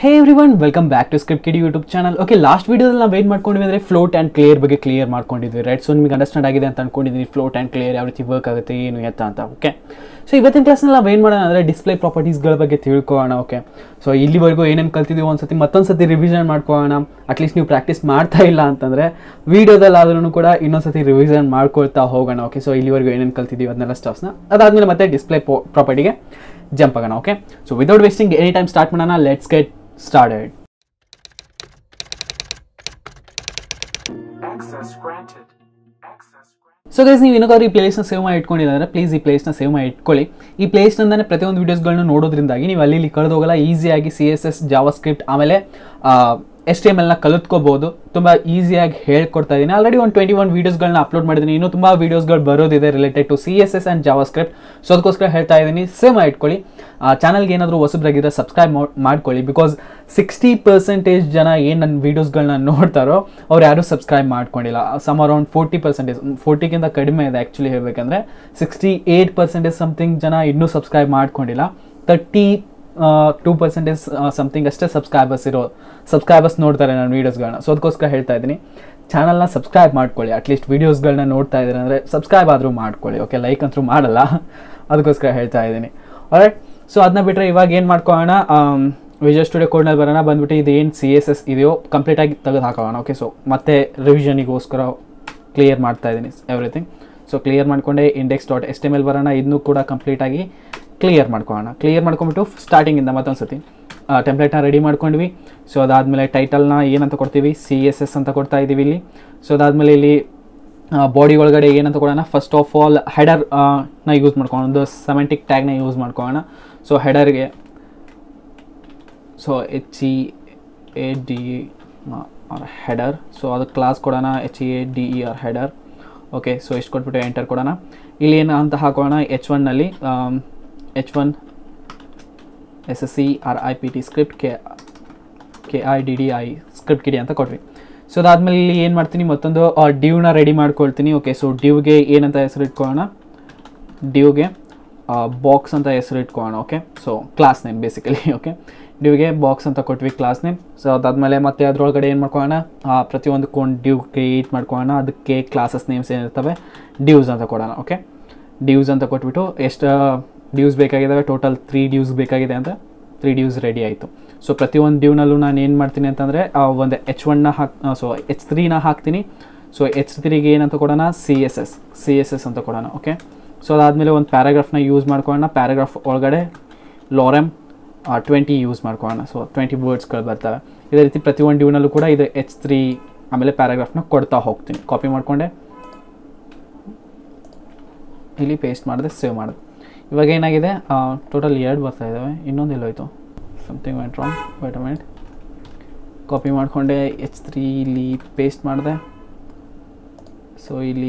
Hey everyone welcome back to script ಕಿಡಿ YouTube channel okay last ವೀಡಿಯೋದಲ್ಲಿ ನಾವು ಏನು ಮಾಡ್ಕೊಂಡಿದ್ವಿ ಅಂದರೆ ಫ್ಲೋಟ್ ಆ್ಯಂಡ್ ಕ್ಲಿಯರ್ ಬಗ್ಗೆ ಕ್ಲಿಯರ್ ಮಾಡ್ಕೊಂಡಿದ್ವಿ ರೈಟ್ ಸೊ ನಿಮಗೆ ಅಂಡರ್ಸ್ಟ್ಯಾಂಡ್ ಆಗಿದೆ ಅಂತ ಅನ್ಕೊಂಡಿದ್ದೀನಿ ಫ್ಲೋಟ್ ಆ್ಯಂಡ್ ಕ್ಲಿಯರ್ ಯಾವ ರೀತಿ ವರ್ಕ್ ಆಗುತ್ತೆ ಏನು ಎತ್ತ ಅಂತ ಓಕೆ ಸೊ ಇವತ್ತಿನ ಕ್ಲಾಸ್ನಲ್ಲಿ ನಾವು ಏನು ಮಾಡೋಣ ಅಂದರೆ ಡಿಸ್ಪ್ಲೇ ಪ್ರಾಪರ್ಟೀಸ್ಗಳ ಬಗ್ಗೆ ತಿಳ್ಕೊಳ್ಳೋಣ ಓಕೆ ಸೊ ಇಲ್ಲಿವರೆಗೂ ಏನೇನು ಕಲ್ತಿದ್ದೀವಿ ಒಂದು ಸತಿ ಮತ್ತೊಂದು ಸತಿ ರಿವಿಷನ್ ಮಾಡ್ಕೊಳ್ಳೋಣ ಅಟ್ಲೀಸ್ಟ್ ನೀವು ಪ್ರಾಕ್ಟೀಸ್ ಮಾಡ್ತಾ ಇಲ್ಲ ಅಂತಂದರೆ ವೀಡಿಯೋದಲ್ಲಾದ್ರೂ ಕೂಡ ಇನ್ನೊಂದು ಸತಿ ರಿವಿಷನ್ ಮಾಡ್ಕೊಳ್ತಾ ಹೋಗೋಣ ಓಕೆ ಸೊ ಇಲ್ಲಿವರೆಗೂ ಏನೇನು ಕಲ್ತಿದ್ದೀವಿ ಅದನ್ನೆಲ್ಲ ಸ್ಟಫ್ಸ್ನ ಅದಾದಮೇಲೆ ಮತ್ತೆ ಡಿಸ್ಪ್ಲೇ ಪ್ರಾಪರ್ಟಿಗೆ ಜಂಪ್ ಆಗೋಣ okay so without wasting any time start ಮಾಡೋಣ let's get started Access granted. Access granted. So guys ನೀವು ಇನ್ನೊಂದು ಈ ಪ್ಲೇಸ್ನ ಸೇವ್ ಮಾಡಿ ಇಟ್ಕೊಂಡಿದ್ದಾರೆ ಪ್ಲೀಸ್ ಈ ಪ್ಲೇಸ್ನ ಸೇವ್ ಮಾಡಿ ಇಟ್ಕೊಳ್ಳಿ ಈ ಪ್ಲೇಸ್ನಿಂದನೇ ಪ್ರತಿಯೊಂದು ವೀಡಿಯೋಸ್ಗಳನ್ನ ನೋಡೋದ್ರಿಂದಾಗಿ ನೀವು ಅಲ್ಲಿ ಇಲ್ಲಿ ಕಳೆದು ಹೋಗಲ್ಲ ಈಸಿಯಾಗಿ C S S JavaScript ಆಮೇಲೆ ಎಸ್ ಟಿ ಎಮ್ ಎಲ್ನ ಕಲಿತ್ಕೋಬೋದು ತುಂಬ ಈಸಿಯಾಗಿ ಹೇಳ್ಕೊಡ್ತಾ ಇದ್ದೀನಿ ಆಲ್ರೆಡಿ ಒಂದು ಟ್ವೆಂಟಿ ಒನ್ ವೀಡಿಯೋಸ್ಗಳನ್ನ ಅಪ್ಲೋಡ್ ಮಾಡಿದ್ದೀನಿ ಇನ್ನೂ ತುಂಬ ವೀಡಿಯೋಸ್ಗಳು ಬರೋದಿದೆ related to C S S and JavaScript so ಅದಕ್ಕೋಸ್ಕರ ಹೇಳ್ತಾ ಇದ್ದೀನಿ ಸೇವ್ ಮಾಡಿ ಇಟ್ಕೊಳ್ಳಿ ಚಾನಲ್ಗೆ ಏನಾದರೂ ಹೊಸಬ್ರಾಗಿದ್ದರೆ ಸಬ್ಸ್ಕ್ರೈಬ್ ಮಾಡ್ಕೊಳ್ಳಿ ಬಿಕಾಸ್ ಸಿಕ್ಸ್ಟಿ ಪರ್ಸೆಂಟೇಜ್ ಜನ ಏನು ನನ್ನ ವೀಡಿಯೋಸ್ಗಳನ್ನ ನೋಡ್ತಾರೋ ಅವ್ರು ಯಾರೂ ಸಬ್ಸ್ಕ್ರೈಬ್ ಮಾಡ್ಕೊಂಡಿಲ್ಲ ಸಮ್ ಅರೌಂಡ್ ಫೋರ್ಟಿ ಪರ್ಸೆಂಟೇಜ್ ಫೋರ್ಟಿಗಿಂತ ಕಡಿಮೆ ಇದೆ ಆ್ಯಕ್ಚುಲಿ ಹೇಳಬೇಕಂದ್ರೆ ಸಿಕ್ಸ್ಟಿ ಏಯ್ಟ್ ಪರ್ಸೆಂಟೇಜ್ ಸಮಥಿಂಗ್ ಜನ ಇನ್ನೂ ಸಬ್ಸ್ಕ್ರೈಬ್ ಮಾಡ್ಕೊಂಡಿಲ್ಲ ತರ್ಟಿ ಟೂ ಪರ್ಸೆಂಟೇಜ್ ಸಮಥಿಂಗ್ ಅಷ್ಟೇ ಸಬ್ಸ್ಕ್ರೈಬರ್ಸ್ ಇರೋ ಸಬ್ಸ್ಕ್ರೈಬರ್ಸ್ ನೋಡ್ತಾರೆ ನನ್ನ ವೀಡಿಯೋಸ್ಗಳನ್ನ ಸೊ ಅದಕ್ಕೋಸ್ಕರ ಹೇಳ್ತಾ ಇದ್ದೀನಿ ಚಾನಲ್ನ ಸಬ್ಸ್ಕ್ರೈಬ್ ಮಾಡ್ಕೊಳ್ಳಿ ಅಟ್ಲೀಸ್ಟ್ ವೀಡಿಯೋಸ್ಗಳನ್ನ ನೋಡ್ತಾ ಇದ್ದೀರ ಅಂದರೆ ಸಬ್ಸ್ಕ್ರೈಬ್ ಆದರೂ ಮಾಡ್ಕೊಳ್ಳಿ ಓಕೆ ಲೈಕ್ ಅಂತೂ ಮಾಡಲ್ಲ ಅದಕ್ಕೋಸ್ಕರ ಹೇಳ್ತಾ ಇದ್ದೀನಿ ಆಲ್ರೈಟ್ ಸೊ ಅದನ್ನ ಬಿಟ್ಟರೆ ಇವಾಗ ಏನು ಮಾಡ್ಕೊಳ್ಳೋಣ ವಿಜಯ್ ಸ್ಟುಡಿಯೋ ಕೋಡ್ನಲ್ಲಿ ಬರೋಣ ಬಂದ್ಬಿಟ್ಟು ಇದು ಏನು ಸಿ ಎಸ್ ಎಸ್ ಇದೆಯೋ ಕಂಪ್ಲೀಟಾಗಿ ತೆಗೆದು ಹಾಕೋಣ ಓಕೆ ಸೊ ಮತ್ತೆ ರಿವಿಷನಿಗೋಸ್ಕರ ಕ್ಲಿಯರ್ ಮಾಡ್ತಾ ಇದ್ದೀನಿ ಎವ್ರಿಥಿಂಗ್ ಸೊ ಕ್ಲಿಯರ್ ಮಾಡ್ಕೊಂಡೆ index dot S T L ಬರೋಣ ಇದನ್ನು ಕೂಡ ಕಂಪ್ಲೀಟಾಗಿ ಕ್ಲಿಯರ್ ಮಾಡ್ಕೊಳ್ಳೋಣ ಕ್ಲಿಯರ್ ಮಾಡ್ಕೊಂಬಿಟ್ಟು ಸ್ಟಾರ್ಟಿಂಗಿಂದ ಮತ್ತೊಂದು ಸತಿ ಟೆಂಪ್ಲೇಟ್ನ ರೆಡಿ ಮಾಡ್ಕೊಂಡ್ವಿ ಸೊ ಅದಾದಮೇಲೆ ಟೈಟಲ್ನ ಏನಂತ ಕೊಡ್ತೀವಿ ಸಿ ಎಸ್ ಎಸ್ ಅಂತ ಕೊಡ್ತಾ ಇದ್ದೀವಿ ಇಲ್ಲಿ ಸೊ ಅದಾದಮೇಲೆ ಇಲ್ಲಿ ಬಾಡಿ ಒಳಗಡೆ ಏನಂತ ಕೊಡೋಣ ಫಸ್ಟ್ ಆಫ್ ಆಲ್ ಹೆಡರ್ ನ ಯೂಸ್ ಮಾಡ್ಕೊಳ್ಳೋಣ ಒಂದು ಸೆಮೆಂಟಿಕ್ ಟ್ಯಾಗ್ನ ಯೂಸ್ ಮಾಡ್ಕೊಳ್ಳೋಣ ಸೊ ಹೆಡರ್ಗೆ so H E A D R header so ಅದಕ್ಕೆ ಕ್ಲಾಸ್ ಕೊಡೋಣ H E A D E R header okay so ಇಷ್ಟು ಕೊಟ್ಬಿಟ್ಟು ಎಂಟರ್ ಕೊಡೋಣ ಇಲ್ಲಿ ಏನು ಅಂತ ಹಾಕೋಣ ಎಚ್ ಒನ್ನಲ್ಲಿ H one S S C R I P T script K K I D D I script ಕಿಡಿ ಅಂತ ಕೊಟ್ವಿ ಸೊ ಅದಾದಮೇಲೆ ಇಲ್ಲಿ ಏನು ಮಾಡ್ತೀನಿ ಮತ್ತೊಂದು ಡ್ಯೂನ ರೆಡಿ ಮಾಡ್ಕೊಳ್ತೀನಿ ಓಕೆ ಸೊ ಡ್ಯೂಗೆ ಏನಂತ ಹೆಸರು ಇಟ್ಕೊಳ್ಳೋಣ ಡ್ಯೂಗೆ ಬಾಕ್ಸ್ ಅಂತ ಹೆಸರು ಇಟ್ಕೊಳ್ಳೋಣ okay so class name basically okay ಡ್ಯೂಗೆ ಬಾಕ್ಸ್ ಅಂತ ಕೊಟ್ವಿ ಕ್ಲಾಸ್ ನೇಮ್ ಸೊ ಅದಾದಮೇಲೆ ಮತ್ತೆ ಅದರೊಳಗಡೆ ಏನು ಮಾಡ್ಕೊಳ್ಳೋಣ ಪ್ರತಿಯೊಂದು ಕೊಂಡು ಡ್ಯೂ ಕ್ರಿಯೇಟ್ ಮಾಡ್ಕೊಳ್ಳೋಣ ಅದಕ್ಕೆ ಕ್ಲಾಸಸ್ ನೇಮ್ಸ್ ಏನಿರ್ತವೆ ಡ್ಯೂಸ್ ಅಂತ ಕೊಡೋಣ ಓಕೆ ಡ್ಯೂಸ್ ಅಂತ ಕೊಟ್ಬಿಟ್ಟು ಎಷ್ಟು ಡ್ಯೂಸ್ ಬೇಕಾಗಿದ್ದಾವೆ ಟೋಟಲ್ ತ್ರೀ ಡ್ಯೂಸ್ ಬೇಕಾಗಿದೆ ಅಂತ ತ್ರೀ ಡ್ಯೂಸ್ ರೆಡಿ ಆಯಿತು ಸೊ ಪ್ರತಿಯೊಂದು ಡ್ಯೂನಲ್ಲೂ ನಾನು ಏನು ಮಾಡ್ತೀನಿ ಅಂತಂದರೆ ಒಂದು ಎಚ್ ಒನ್ನ ಹಾಕ್ ಸೊ ಎಚ್ ತ್ರೀನ ಹಾಕ್ತೀನಿ ಸೊ ಎಚ್ ತ್ರೀಗೆ ಏನಂತ ಕೊಡೋಣ C S S C S S ಅಂತ ಕೊಡೋಣ ಓಕೆ ಸೊ ಅದಾದಮೇಲೆ ಒಂದು ಪ್ಯಾರಾಗ್ರಾಫ್ನ ಯೂಸ್ ಮಾಡ್ಕೊಳ್ಳೋಣ ಪ್ಯಾರಾಗ್ರಾಫ್ ಒಳಗಡೆ ಲಾರೆಮ್ ಟ್ವೆಂಟಿ ಯೂಸ್ ಮಾಡ್ಕೊಳ್ಳೋಣ ಸೊ ಟ್ವೆಂಟಿ ವರ್ಡ್ಸ್ಗಳು ಬರ್ತವೆ ಇದೇ ರೀತಿ ಪ್ರತಿಯೊಂದು ಡ್ಯೂನಲ್ಲೂ ಕೂಡ ಇದು ಎಚ್ ತ್ರೀ ಆಮೇಲೆ ಪ್ಯಾರಾಗ್ರಾಫ್ನ ಕೊಡ್ತಾ ಹೋಗ್ತೀನಿ ಕಾಪಿ ಮಾಡಿಕೊಂಡೆ ಇಲ್ಲಿ ಪೇಸ್ಟ್ ಮಾಡಿದೆ ಸೇವ್ ಮಾಡಿದೆ ಇವಾಗ ಏನಾಗಿದೆ ಟೋಟಲ್ ಎರಡು ಬರ್ತಾ ಇದ್ದಾವೆ ಇನ್ನೊಂದು ಎಲ್ಲೋಯ್ತು something went wrong wait minute copy ಮಾಡಿಕೊಂಡೆ ಎಚ್ ತ್ರೀ ಇಲ್ಲಿ ಪೇಸ್ಟ್ ಮಾಡಿದೆ ಸೊ ಇಲ್ಲಿ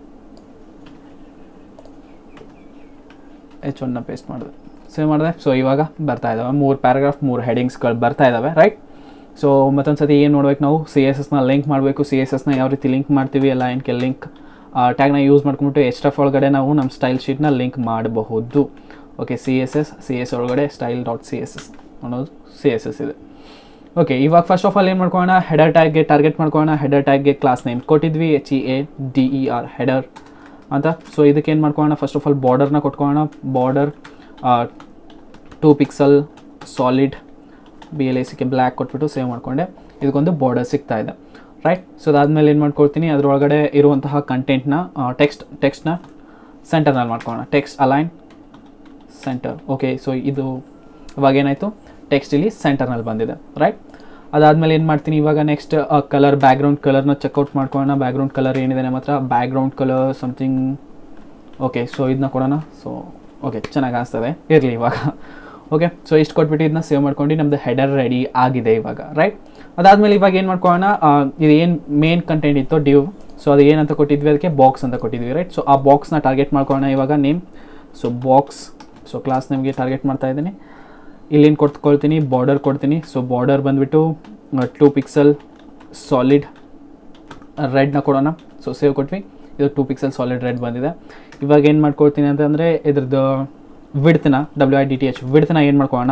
ಎಚ್ ಒನ್ನ ಪೇಸ್ಟ್ ಮಾಡಿದೆ ಸೇವ್ ಮಾಡಿದೆ ಸೊ ಇವಾಗ ಬರ್ತಾ ಇದ್ದಾವೆ ಮೂರು ಪ್ಯಾರಾಗ್ರಾಫ್ ಮೂರು ಹೆಡಿಂಗ್ಸ್ಗಳು ಬರ್ತಾ ಇದ್ದಾವೆ ರೈಟ್ ಸೊ ಮತ್ತೊಂದು ಸತಿ ಏನು ನೋಡ್ಬೇಕು ನಾವು ಸಿ ಎಸ್ ಎಸ್ನ ಲಿಂಕ್ ಮಾಡಬೇಕು ಸಿ ಎಸ್ ಎಸ್ನ ಯಾವ ರೀತಿ ಲಿಂಕ್ ಮಾಡ್ತೀವಿ ಎಲ್ಲ ಏನಕ್ಕೆ ಲಿಂಕ್ ಟ್ಯಾಗ್ನ ಯೂಸ್ ಮಾಡ್ಕೊಂಬಿಟ್ಟು ಎಚ್ ಎಫ್ ಒಳಗಡೆ ನಾವು ನಮ್ಮ ಸ್ಟೈಲ್ ಶೀಟ್ನ ಲಿಂಕ್ ಮಾಡಬಹುದು okay C S S C S ಒಳಗಡೆ style dot C S S ಅನ್ನೋದು ಸಿ ಎಸ್ ಎಸ್ ಇದೆ ಓಕೆ ಇವಾಗ ಫಸ್ಟ್ ಆಫ್ ಆಲ್ ಏನು ಮಾಡ್ಕೊಳ್ಳೋಣ ಹೆಡರ್ ಟ್ಯಾಗ್ಗೆ ಟಾರ್ಗೆಟ್ ಮಾಡ್ಕೊಳ್ಳೋಣ ಹೆಡರ್ ಟ್ಯಾಗ್ಗೆ ಕ್ಲಾಸ್ ನೇಮ್ ಕೊಟ್ಟಿದ್ವಿ H E A D E R header ಅಂತ ಸೊ ಇದಕ್ಕೆ ಏನು ಮಾಡ್ಕೊಳ್ಳೋಣ ಫಸ್ಟ್ ಆಫ್ ಆಲ್ ಬಾರ್ಡರ್ನ ಕೊಟ್ಕೊಳ್ಳೋಣ border two pixel solid B L A ಸಿಕ್ಕೆ ಬ್ಲ್ಯಾಕ್ ಕೊಟ್ಬಿಟ್ಟು ಸೇವ್ ಮಾಡಿಕೊಂಡೆ ಇದಕ್ಕೊಂದು ಬಾರ್ಡರ್ ಸಿಗ್ತಾ ಇದೆ ರೈಟ್ ಸೊ ಅದಾದಮೇಲೆ ಏನು ಮಾಡ್ಕೊಳ್ತೀನಿ ಅದರೊಳಗಡೆ ಇರುವಂತಹ ಕಂಟೆಂಟ್ನ ಟೆಕ್ಸ್ಟ್ ಟೆಕ್ಸ್ಟ್ನ ಸೆಂಟರ್ನಲ್ಲಿ ಮಾಡ್ಕೊಳ್ಳೋಣ text align center okay so ಇದು ಇವಾಗ ಏನಾಯಿತು ಟೆಕ್ಸ್ಟ್ ಇಲ್ಲಿ ಸೆಂಟರ್ನಲ್ಲಿ ಬಂದಿದೆ ರೈಟ್ ಅದಾದಮೇಲೆ ಏನು ಮಾಡ್ತೀನಿ ಇವಾಗ ನೆಕ್ಸ್ಟ್ ಕಲರ್ ಬ್ಯಾಕ್ಗ್ರೌಂಡ್ ಕಲರ್ನ ಚೆಕ್ಔಟ್ ಮಾಡ್ಕೊಳ್ಳೋಣ ಬ್ಯಾಕ್ಗ್ರೌಂಡ್ ಕಲರ್ ಏನಿದೆ ನಮ್ಮ ಹತ್ರ background colour something okay so ಇದನ್ನ ಕೊಡೋಣ ಸೊ ಓಕೆ ಚೆನ್ನಾಗಿ ಅನಿಸ್ತದೆ ಇರಲಿ ಇವಾಗ ಓಕೆ ಸೊ ಇಷ್ಟು ಕೊಟ್ಬಿಟ್ಟು ಇದನ್ನ ಸೇವ್ ಮಾಡ್ಕೊಂಡು ನಮ್ಮದು ಹೆಡರ್ ರೆಡಿ ಆಗಿದೆ ಇವಾಗ ರೈಟ್ ಅದಾದಮೇಲೆ ಇವಾಗ ಏನು ಮಾಡ್ಕೊಳ್ಳೋಣ ಇದು ಏನು ಮೇನ್ ಕಂಟೆಂಟ್ ಇತ್ತು ಡ್ಯೂ ಸೊ ಅದು ಏನಂತ ಕೊಟ್ಟಿದ್ವಿ ಅದಕ್ಕೆ ಬಾಕ್ಸ್ ಅಂತ ಕೊಟ್ಟಿದ್ವಿ ರೈಟ್ ಸೊ ಆ ಬಾಕ್ಸ್ನ ಟಾರ್ಗೆಟ್ ಮಾಡ್ಕೊಳ್ಳೋಣ ಇವಾಗ name so box so class ನಿಮಗೆ ಟಾರ್ಗೆಟ್ ಮಾಡ್ತಾ ಇದ್ದೀನಿ ಇಲ್ಲೇನು ಕೊಟ್ಕೊಳ್ತೀನಿ ಬಾರ್ಡರ್ ಕೊಡ್ತೀನಿ ಸೊ ಬಾರ್ಡರ್ ಬಂದುಬಿಟ್ಟು ಟೂ ಪಿಕ್ಸಲ್ ಸಾಲಿಡ್ ರೆಡ್ನ ಕೊಡೋಣ ಸೊ ಸೇವ್ ಕೊಟ್ವಿ ಇದು ಟೂ ಪಿಕ್ಸಲ್ ಸಾಲಿಡ್ ರೆಡ್ ಬಂದಿದೆ ಇವಾಗ ಏನು ಮಾಡ್ಕೊಳ್ತೀನಿ ಅಂತಂದರೆ ಇದ್ರದ್ದು ವಿಡ್ತನ W I D T H ವಿಡ್ತನ ಏನು ಮಾಡ್ಕೊಳ್ಳೋಣ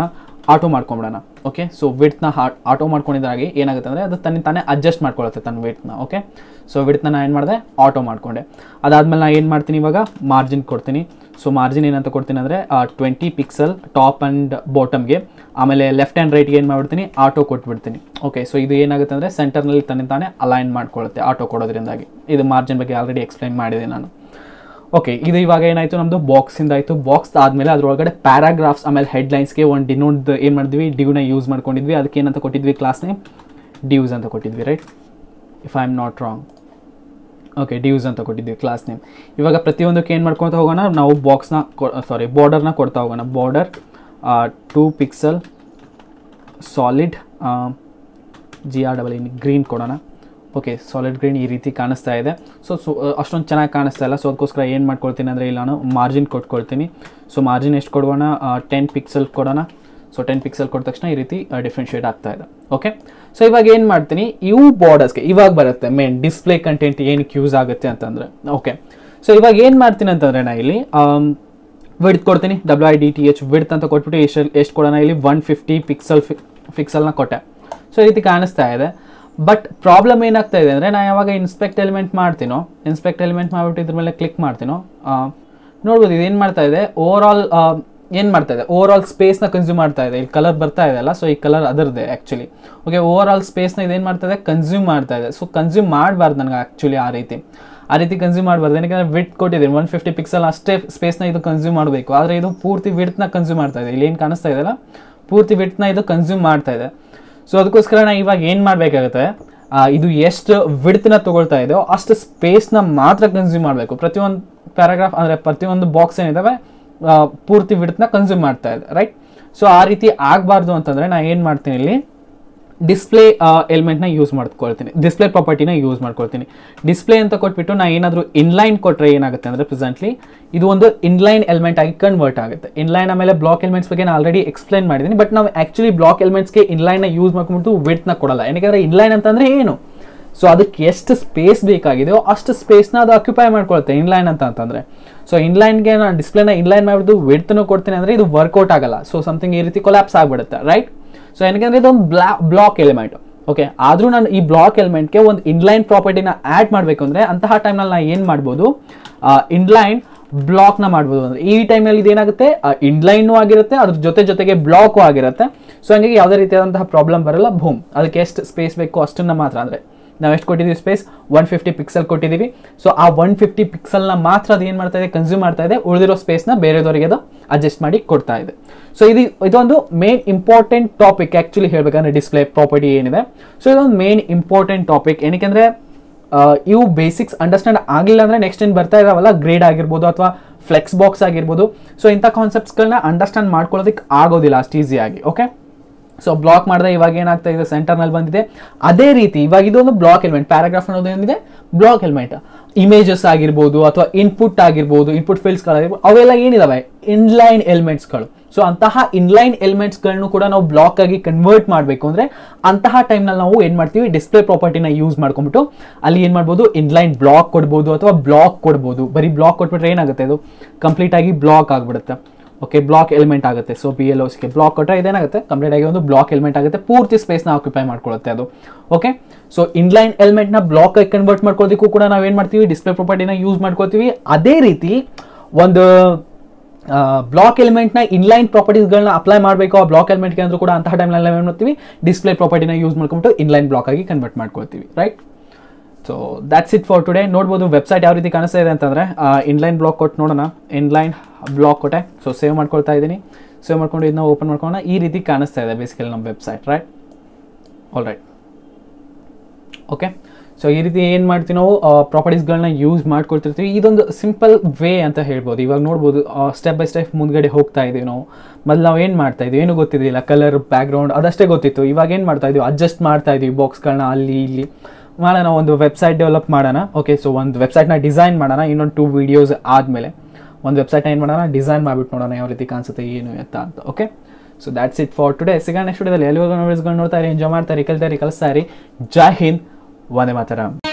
ಆಟೋ ಮಾಡ್ಕೊಂಬಿಡೋಣ ಓಕೆ ಸೊ ವಿಡ್ತ್ನ ಆಟೋ ಮಾಡ್ಕೊಂಡಿದ್ದಾಗಿ ಏನಾಗುತ್ತೆ ಅಂದರೆ ಅದು ತನ್ನ ತಾನೇ ಅಡ್ಜಸ್ಟ್ ಮಾಡ್ಕೊಳ್ಳುತ್ತೆ ತನ್ನ ವಿಡ್ತ್ನ ಓಕೆ ಸೊ ವಿಡ್ತ್ನ ನಾನು ಏನು ಮಾಡಿದೆ ಆಟೋ ಮಾಡಿಕೊಂಡೆ ಅದಾದಮೇಲೆ ನಾನು ಏನು ಮಾಡ್ತೀನಿ ಇವಾಗ ಮಾರ್ಜಿನ್ ಕೊಡ್ತೀನಿ ಸೊ ಮಾರ್ಜಿನ್ ಏನಂತ ಕೊಡ್ತೀನಿ ಅಂದರೆ ಟ್ವೆಂಟಿ ಪಿಕ್ಸಲ್ ಟಾಪ್ ಆ್ಯಂಡ್ ಬಾಟಮ್ಗೆ ಆಮೇಲೆ ಲೆಫ್ಟ್ ಆ್ಯಂಡ್ ರೈಟ್ಗೆ ಏನು ಮಾಡ್ಬಿಡ್ತೀನಿ ಆಟೋ ಕೊಟ್ಬಿಡ್ತೀನಿ ಓಕೆ ಸೊ ಇದು ಏನಾಗುತ್ತೆ ಅಂದರೆ ಸೆಂಟರ್ನಲ್ಲಿ ತನ್ನ ತಾನೇ ಅಲೈನ್ ಮಾಡ್ಕೊಳ್ಳುತ್ತೆ ಆಟೋ ಕೊಡೋದ್ರಿಂದಾಗಿ ಇದು ಮಾರ್ಜಿನ್ ಬಗ್ಗೆ ಆಲ್ರೆಡಿ ಎಕ್ಸ್ಪ್ಲೈನ್ ಮಾಡಿದೆ ನಾನು ಓಕೆ ಇದು ಇವಾಗ ಏನಾಯಿತು ನಮ್ಮದು ಬಾಕ್ಸಿಂದ ಆಯಿತು ಬಾಕ್ಸ್ ಆದಮೇಲೆ ಅದರೊಳಗಡೆ ಪ್ಯಾರಾಗ್ರಾಫ್ಸ್ ಆಮೇಲೆ ಹೆಡ್ಲೈನ್ಸ್ಗೆ ಒಂದು ಡಿನೋಡ್ ಏನು ಮಾಡಿದ್ವಿ ಡ್ಯೂನ ಯೂಸ್ ಮಾಡ್ಕೊಂಡಿದ್ವಿ ಅದಕ್ಕೆ ಏನಂತ ಕೊಟ್ಟಿದ್ವಿ ಕ್ಲಾಸ್ನೇ ಡ್ಯೂಸ್ ಅಂತ ಕೊಟ್ಟಿದ್ವಿ right if I am not wrong okay divs ಅಂತ ಕೊಟ್ಟಿದ್ವಿ ಕ್ಲಾಸ್ ನೇಮ್ ಇವಾಗ ಪ್ರತಿಯೊಂದಕ್ಕೆ ಏನು ಮಾಡ್ಕೊತ ಹೋಗೋಣ ನಾವು ಬಾಕ್ಸ್ನ ಸಾರಿ ಬಾರ್ಡರ್ನ ಕೊಡ್ತಾ ಹೋಗೋಣ border two pixel solid G R double N green ಕೊಡೋಣ ಓಕೆ ಸಾಲಿಡ್ ಗ್ರೀನ್ ಈ ರೀತಿ ಕಾಣಿಸ್ತಾ ಇದೆ ಸೊ ಸೊ ಅಷ್ಟೊಂದು ಚೆನ್ನಾಗಿ ಕಾಣಿಸ್ತಾ ಇಲ್ಲ ಸೊ ಅದಕ್ಕೋಸ್ಕರ ಏನು ಮಾಡ್ಕೊಳ್ತೀನಿ ಅಂದರೆ ಇಲ್ಲಿ ನಾನು ಮಾರ್ಜಿನ್ ಕೊಟ್ಕೊಳ್ತೀನಿ ಸೊ ಮಾರ್ಜಿನ್ ಎಷ್ಟು ಕೊಡೋಣ ಟೆನ್ ಪಿಕ್ಸಲ್ ಕೊಡೋಣ ಸೊ ಟೆನ್ ಪಿಕ್ಸಲ್ ಕೊಟ್ಟ ತಕ್ಷಣ ಈ ರೀತಿ ಡಿಫ್ರೆನ್ಷಿಯೇಟ್ ಆಗ್ತಾ ಇದೆ ಓಕೆ ಸೊ ಇವಾಗ ಏನು ಮಾಡ್ತೀನಿ ಇವು ಬಾರ್ಡರ್ಸ್ಗೆ ಇವಾಗ ಬರುತ್ತೆ ಮೇನ್ ಡಿಸ್ಪ್ಲೇ ಕಂಟೆಂಟ್ ಏನಕ್ಕೆ ಯೂಸ್ ಆಗುತ್ತೆ ಅಂತಂದರೆ ಓಕೆ ಸೊ ಇವಾಗ ಏನು ಮಾಡ್ತೀನಿ ಅಂತಂದರೆ ನಾ ಇಲ್ಲಿ ವಿಡ್ತ್ ಕೊಡ್ತೀನಿ W I D T H width ಅಂತ ಕೊಟ್ಬಿಟ್ಟು ಎಷ್ಟು ಎಷ್ಟು ಕೊಡೋಣ ಇಲ್ಲಿ ಒನ್ ಫಿಫ್ಟಿ ಪಿಕ್ಸಲ್ ಪಿಕ್ಸಲ್ನ ಕೊಟ್ಟೆ ಸೊ ಈ ರೀತಿ ಕಾಣಿಸ್ತಾ ಇದೆ ಬಟ್ ಪ್ರಾಬ್ಲಮ್ ಏನಾಗ್ತಾ ಇದೆ ಅಂದರೆ ನಾನು ಯಾವಾಗ ಇನ್ಸ್ಪೆಕ್ಟ್ ಎಲಿಮೆಂಟ್ ಮಾಡ್ತೀನೋ ಇನ್ಸ್ಪೆಕ್ಟ್ ಎಲಿಮೆಂಟ್ ಮಾಡಿಬಿಟ್ಟು ಇದ್ರ ಮೇಲೆ ಕ್ಲಿಕ್ ಮಾಡ್ತೀನೋ ಆ, ನೋಡ್ಬೋದು ಇದು ಏನು ಮಾಡ್ತಾ ಇದೆ ಓವರ್ ಆಲ್ ಏನು ಮಾಡ್ತಾ ಇದೆ ಓವರ್ ಆಲ್ ಸ್ಪೇಸ್ನ ಕನ್ಸ್ಯೂಮ್ ಮಾಡ್ತಾ ಇದೆ ಇಲ್ಲಿ ಕಲರ್ ಬರ್ತಾ ಇದೆ ಅಲ್ಲ ಸೊ ಈ ಕಲರ್ ಅದರದೇ ಆ್ಯಕ್ಚುಲಿ ಓಕೆ ಓವರ್ ಆಲ್ ಸ್ಪೇಸ್ನ ಇದೇನು ಮಾಡ್ತಾ ಇದೆ ಕನ್ಸ್ಯೂಮ್ ಮಾಡ್ತಾ ಇದೆ ಸೊ ಕನ್ಸ್ಯೂಮ್ ಮಾಡಬಾರ್ದು ನನಗೆ ಆ್ಯಕ್ಚುಲಿ ಆ ರೀತಿ ಆ ರೀತಿ ಕನ್ಸ್ಯೂಮ್ ಮಾಡಬಾರ್ದು ಏನಕ್ಕೆ ವಿಟ್ ಕೊಟ್ಟಿದ್ದೀನಿ ಒನ್ ಫಿಫ್ಟಿ ಪಿಕ್ಸಲ್ ಅಷ್ಟೇ ಸ್ಪೇಸ್ನ ಇದು ಕನ್ಸ್ಯೂಮ್ ಮಾಡಬೇಕು ಆದರೆ ಇದು ಪೂರ್ತಿ ವಿಡ್ತ್ನ ಕನ್ಸ್ಯೂಮ್ ಮಾಡ್ತಾ ಇದೆ ಇಲ್ಲಿ ಏನು ಕಾಣಿಸ್ತಾ ಇದೆಯಲ್ಲ ಪೂರ್ತಿ ವಿಡ್ತ್ನ ಇದು ಕನ್ಸ್ಯೂಮ್ ಮಾಡ್ತಾ ಇದೆ ಸೊ ಅದಕ್ಕೋಸ್ಕರ ನಾನು ಇವಾಗ ಏನು ಮಾಡಬೇಕಾಗುತ್ತೆ ಇದು ಎಷ್ಟು ವಿಡ್ತ್ನ ತೊಗೊಳ್ತಾ ಇದೆಯೋ ಅಷ್ಟು ಸ್ಪೇಸ್ನ ಮಾತ್ರ ಕನ್ಸ್ಯೂಮ್ ಮಾಡಬೇಕು ಪ್ರತಿಯೊಂದು ಪ್ಯಾರಾಗ್ರಾಫ್ ಅಂದರೆ ಪ್ರತಿಯೊಂದು ಬಾಕ್ಸ್ ಏನಿದಾವೆ ಆ, ಪೂರ್ತಿ ವಿಡ್ತ್ನ ಕನ್ಸ್ಯೂಮ್ ಮಾಡ್ತಾ ಇದೆ ರೈಟ್ ಸೊ ಆ ರೀತಿ ಆಗಬಾರ್ದು ಅಂತಂದರೆ ನಾನು ಏನು ಮಾಡ್ತೀನಿ ಇಲ್ಲಿ ಡಿಸ್ಪ್ಲೇ ಎಲಿಮೆಂಟ್ನ ಯೂಸ್ ಮಾಡ್ಕೊಳ್ತೀನಿ ಡಿಸ್ಪ್ಲೇ ಪ್ರಾಪರ್ಟಿನ ಯೂಸ್ ಮಾಡ್ಕೊಳ್ತೀನಿ ಡಿಸ್ಪ್ಲೇ ಅಂತ ಕೊಟ್ಬಿಟ್ಟು ನಾ ಏನಾದರೂ ಇನ್ಲೈನ್ ಕೊಟ್ಟರೆ ಏನಾಗುತ್ತೆ ಅಂದರೆ ಪ್ರೆಸೆಂಟ್ಲಿ ಇದು ಒಂದು ಇನ್ಲೈನ್ ಎಲಿಮೆಂಟ್ ಆಗಿ ಕನ್ವರ್ಟ್ ಆಗುತ್ತೆ ಇನ್ಲೈನ್ ಆಮೇಲೆ ಬ್ಲಾಕ್ ಎಲಿಮೆಂಟ್ಸ್ ಬಗ್ಗೆ ನಾನು ಆಲ್ರೆಡಿ ಎಕ್ಸ್ಪ್ಲೈನ್ ಮಾಡಿದ್ದೀನಿ ಬಟ್ ನಾವು ಆ್ಯಕ್ಚುಲಿ ಬ್ಲಾಕ್ ಎಲಿಮೆಂಟ್ಸ್ಗೆ ಇನ್ಲೈನ್ನ ಯೂಸ್ ಮಾಡ್ಕೊಂಡ್ಬಿಟ್ಟು ವಿಡ್ತ್ನ ಕೊಡಲ್ಲ ಯಾಕಂದರೆ ಇನ್ಲೈನ್ ಅಂತಂದರೆ ಏನು ಸೊ ಅದಕ್ಕೆ ಎಷ್ಟು ಸ್ಪೇಸ್ ಬೇಕಾಗಿದೆಯೋ ಅಷ್ಟು ಸ್ಪೇಸ್ನ ಅದು ಅಕ್ಯುಪೈ ಮಾಡ್ಕೊಳುತ್ತೆ ಇನ್ಲೈನ್ ಅಂತ ಅಂತಂದರೆ ಸೊ ಇನ್ಲೈನ್ಗೆ ನಾನು ಡಿಸ್ಪ್ಲೇನ ಇನ್ಲೈನ್ ಮಾಡಿಬಿಟ್ಟು ವಿಡ್ತನ್ನು ಕೊಡ್ತೀನಿ ಅಂದರೆ ಇದು ವರ್ಕೌಟ್ ಆಗಲ್ಲ ಸೊ ಸಮಥಿಂಗ್ ಈ ರೀತಿ ಕೊಲ್ಯಾಪ್ಸ್ ಆಗಿಬಿಡುತ್ತೆ ರೈಟ್ ಸೊ ಏನಕ್ಕೆ ಇದೊಂದು ಬ್ಲಾ ಬ್ಲಾಕ್ ಎಲಿಮೆಂಟ್ ಓಕೆ ಆದರೂ ನಾನು ಈ ಬ್ಲಾಕ್ ಎಲಿಮೆಂಟ್ಗೆ ಒಂದು ಇನ್ಲೈನ್ ಪ್ರಾಪರ್ಟಿನ ಆ್ಯಡ್ ಮಾಡಬೇಕು ಅಂದರೆ ಅಂತಹ ಟೈಮ್ನಲ್ಲಿ ನಾನು ಏನು ಮಾಡ್ಬೋದು ಇನ್ಲೈನ್ ಬ್ಲಾಕ್ನ ಮಾಡ್ಬೋದು ಅಂದರೆ ಈ ಟೈಮಲ್ಲಿ ಇದೇನಾಗುತ್ತೆ ಇನ್ಲೈನು ಆಗಿರುತ್ತೆ ಅದ್ರ ಜೊತೆ ಜೊತೆಗೆ ಬ್ಲಾಕು ಆಗಿರುತ್ತೆ ಸೊ ಹಂಗಾಗಿ ಯಾವುದೇ ರೀತಿಯಾದಂತಹ ಪ್ರಾಬ್ಲಮ್ ಬರಲ್ಲ ಭೂಮ್ ಅದಕ್ಕೆ ಎಷ್ಟು ಸ್ಪೇಸ್ ಬೇಕು ಅಷ್ಟನ್ನ ಮಾತ್ರ ಅಂದರೆ ನಾವು ಎಷ್ಟು ಕೊಟ್ಟಿದ್ದೀವಿ ಸ್ಪೇಸ್ ಒನ್ ಫಿಫ್ಟಿ ಪಿಕ್ಸೆಲ್ ಕೊಟ್ಟಿದ್ದೀವಿ ಸೊ ಆ ಒನ್ ಫಿಫ್ಟಿ ಪಿಕ್ಸೆಲ್ನ ಮಾತ್ರ ಅದು ಏನು ಮಾಡ್ತಾ ಇದೆ ಕನ್ಸ್ಯೂಮ್ ಮಾಡ್ತಾ ಇದೆ ಉಳಿದಿರೋ ಸ್ಪೇಸ್ನ ಬೇರೆದವರಿಗೆ ಅದು ಅಡ್ಜಸ್ಟ್ ಮಾಡಿ ಕೊಡ್ತಾ ಇದೆ ಸೊ ಇದು ಇದೊಂದು ಮೇನ್ ಇಂಪಾರ್ಟೆಂಟ್ ಟಾಪಿಕ್ ಆ್ಯಕ್ಚುಲಿ ಹೇಳಬೇಕಂದ್ರೆ ಡಿಸ್ಪ್ಲೇ ಪ್ರಾಪರ್ಟಿ ಏನಿದೆ ಸೊ ಇದೊಂದು ಮೇನ್ ಇಂಪಾರ್ಟೆಂಟ್ ಟಾಪಿಕ್ ಏನಕ್ಕೆ ಇವು ಬೇಸಿಕ್ಸ್ ಅಂಡರ್ಸ್ಟ್ಯಾಂಡ್ ಆಗಲಿಲ್ಲ ಅಂದರೆ ನೆಕ್ಸ್ಟ್ ಏನು ಬರ್ತಾ ಇದಾವಲ್ಲ ಗ್ರೇಡ್ ಆಗಿರ್ಬೋದು ಅಥವಾ ಫ್ಲೆಕ್ಸ್ ಬಾಕ್ಸ್ ಆಗಿರ್ಬೋದು ಸೊ ಇಂಥ ಕಾನ್ಸೆಪ್ಟ್ಸ್ಗಳನ್ನ ಅಂಡರ್ಸ್ಟ್ಯಾಂಡ್ ಮಾಡ್ಕೊಳ್ಳೋದಕ್ಕೆ ಆಗೋದಿಲ್ಲ ಅಷ್ಟು ಈಸಿಯಾಗಿ ಓಕೆ ಸೊ ಬ್ಲಾಕ್ ಮಾಡಿದ್ರೆ ಇವಾಗ ಏನಾಗ್ತಾ ಇದೆ ಸೆಂಟರ್ನಲ್ಲಿ ಬಂದಿದೆ ಅದೇ ರೀತಿ ಇವಾಗ ಇದೊಂದು ಬ್ಲಾಕ್ ಎಲಿಮೆಂಟ್ ಪ್ಯಾರಾಗ್ರಾಫ್ ಅನ್ನೋದು ಏನಿದೆ ಬ್ಲಾಕ್ ಎಲಿಮೆಂಟ್ ಇಮೇಜಸ್ ಆಗಿರ್ಬೋದು ಅಥವಾ ಇನ್ಪುಟ್ ಆಗಿರ್ಬೋದು ಇನ್ಪುಟ್ ಫೀಲ್ಡ್ಸ್ಗಳಾಗಿರ್ಬೋದು ಅವೆಲ್ಲ ಏನಿದಾವೆ ಇನ್ಲೈನ್ ಎಲಿಮೆಂಟ್ಸ್ಗಳು ಸೊ ಅಂತಹ ಇನ್ಲೈನ್ ಎಲಿಮೆಂಟ್ಸ್ಗಳನ್ನು ಕೂಡ ನಾವು ಬ್ಲಾಕ್ ಆಗಿ ಕನ್ವರ್ಟ್ ಮಾಡಬೇಕು ಅಂದರೆ ಅಂತಹ ಟೈಮ್ನಲ್ಲಿ ನಾವು ಏನು ಮಾಡ್ತೀವಿ ಡಿಸ್ಪ್ಲೇ ಪ್ರಾಪರ್ಟಿನ ಯೂಸ್ ಮಾಡ್ಕೊಂಡ್ಬಿಟ್ಟು ಅಲ್ಲಿ ಏನು ಮಾಡ್ಬೋದು ಇನ್ಲೈನ್ ಬ್ಲಾಕ್ ಕೊಡ್ಬೋದು ಅಥವಾ ಬ್ಲಾಕ್ ಕೊಡ್ಬೋದು ಬರೀ ಬ್ಲಾಕ್ ಕೊಟ್ಬಿಟ್ರೆ ಏನಾಗುತ್ತೆ ಇದು ಕಂಪ್ಲೀಟ್ ಆಗಿ ಬ್ಲಾಕ್ ಆಗಿಬಿಡುತ್ತೆ ಓಕೆ ಬ್ಲಾಕ್ ಎಲಿಮೆಂಟ್ ಆಗುತ್ತೆ ಸೊ ಬಿ ಎಲ್ ಓಸ್ಗೆ ಬ್ಲಾಕ್ ಕೊಟ್ಟರೆ ಇದೇನಾಗುತ್ತೆ ಕಂಪ್ಲೀಟ್ ಆಗಿ ಒಂದು ಬ್ಲಾಕ್ ಎಲಿಮೆಂಟ್ ಆಗುತ್ತೆ ಪೂರ್ತಿ ಸ್ಪೇಸ್ನ ಆಕ್ಯುಪೈ ಮಾಡ್ಕೊಳ್ಳುತ್ತೆ ಅದು ಓಕೆ ಸೊ ಇನ್ಲೈನ್ ಎಲಿಮೆಂಟ್ನ ಬ್ಲಾಕ್ ಆಗಿ ಕನ್ವರ್ಟ್ ಮಾಡ್ಕೊಳ್ಳೋದಕ್ಕೂ ಕೂಡ ನಾವು ಏನು ಮಾಡ್ತೀವಿ ಡಿಸ್ಪ್ಲೇ ಪ್ರಾಪರ್ಟಿನ ಯೂಸ್ ಮಾಡ್ಕೋತೀವಿ ಅದೇ ರೀತಿ ಒಂದು ಬ್ಲಾಕ್ ಎಲಿಮೆಂಟ್ನ ಇನ್ಲೈನ್ ಪ್ರಾಪರ್ಟೀಸ್ಗಳನ್ನ ಅಪ್ಲೈ ಮಾಡಬೇಕು ಆ ಬ್ಲಾಕ್ ಎಲಿಮೆಂಟ್ಗೆ ಅಂದ್ರೂ ಕೂಡ ಅಂತಹ ಟೈಮ್ನಲ್ಲಿ ನಾವು ಏನು ಮಾಡ್ತೀವಿ ಡಿಸ್ಪ್ಲೇ ಪ್ರಾಪರ್ಟಿನ ಯೂಸ್ ಮಾಡ್ಕೊಂಬಿಟ್ಟು ಇನ್ಲೈನ್ ಬ್ಲಾಕ್ ಆಗಿ ಕನ್ವರ್ಟ್ ಮಾಡ್ಕೊಳ್ತೀವಿ right so that's it for today ನೋಡ್ಬೋದು ವೆಬ್ಸೈಟ್ ಯಾವ ರೀತಿ ಕಾಣಿಸ್ತಾ ಇದೆ ಅಂತಂದರೆ ಇನ್ಲೈನ್ ಬ್ಲಾಕ್ ಕೊಟ್ಟು ನೋಡೋಣ ಇನ್ಲೈನ್ ಬ್ಲಾಕ್ ಕೊಟ್ಟೆ ಸೊ ಸೇವ್ ಮಾಡ್ಕೊಳ್ತಾ ಇದ್ದೀನಿ ಸೇವ್ ಮಾಡ್ಕೊಂಡು ಇದನ್ನ ಓಪನ್ ಮಾಡ್ಕೊಳ್ಳೋಣ ಈ ರೀತಿ ಕಾಣಿಸ್ತಾ ಇದೆ ಬೇಸಿಕಲಿ ನಮ್ಮ website right all right okay so ಈ ರೀತಿ ಏನು ಮಾಡ್ತೀವಿ ನಾವು ಪ್ರಾಪರ್ಟೀಸ್ಗಳನ್ನ ಯೂಸ್ ಮಾಡ್ಕೊಳ್ತಿರ್ತೀವಿ ಇದೊಂದು ಸಿಂಪಲ್ ವೇ ಅಂತ ಹೇಳ್ಬೋದು ಇವಾಗ ನೋಡ್ಬೋದು ಸ್ಟೆಪ್ ಬೈ ಸ್ಟೆಪ್ ಮುಂದ್ಗಡೆ ಹೋಗ್ತಾ ಇದೀವಿ ನಾವು ಮೊದಲು ನಾವು ಏನು ಮಾಡ್ತಾ ಇದೀವಿ ಏನು ಗೊತ್ತಿರಲಿಲ್ಲ ಕಲರ್ ಬ್ಯಾಕ್ಗ್ರೌಂಡ್ ಅದಷ್ಟೇ ಗೊತ್ತಿತ್ತು ಇವಾಗ ಏನು ಮಾಡ್ತಾ ಇದೀವಿ ಅಡ್ಜಸ್ಟ್ ಮಾಡ್ತಾ ಇದೀವಿ ಬಾಕ್ಸ್ಗಳನ್ನ ಅಲ್ಲಿ ಇಲ್ಲಿ ಮಾಡೋಣ ಒಂದು ವೆಬ್ಸೈಟ್ ಡೆವಲಪ್ ಮಾಡೋಣ ಓಕೆ ಸೊ ಒಂದು ವೆಬ್ಸೈಟ್ನ ಡಿಸೈನ್ ಮಾಡೋಣ ಇನ್ನೊಂದು ಟೂ ವೀಡಿಯೋಸ್ ಆದಮೇಲೆ ಒಂದು ವೆಬ್ಸೈಟ್ನ ಏನು ಮಾಡೋಣ ಡಿಸೈನ್ ಮಾಡಿಬಿಟ್ಟು ನೋಡೋಣ ಯಾವ ರೀತಿ ಕಾಣಿಸುತ್ತೆ ಏನು ಎತ್ತ ಅಂತ okay so that's it for today ಸಿಗೋಣ ನೆಕ್ಸ್ಟ್ ವಿಡಿಯೋದಲ್ಲಿ ಎಲ್ಲಿವರೆಗೂ ನೋಡಿಸ್ಕೊಂಡು ನೋಡ್ತಾ ಇರಿ ಎಂಜಾಯ್ ಮಾಡ್ತಾ ಇರಿ ಕಲ್ತಾ ಇರಿ ಕಲಿಸ್ತಾ ಇರಿ ಜೈ ಹಿಂದ್ ವಂದೇ ಮಾತರಂ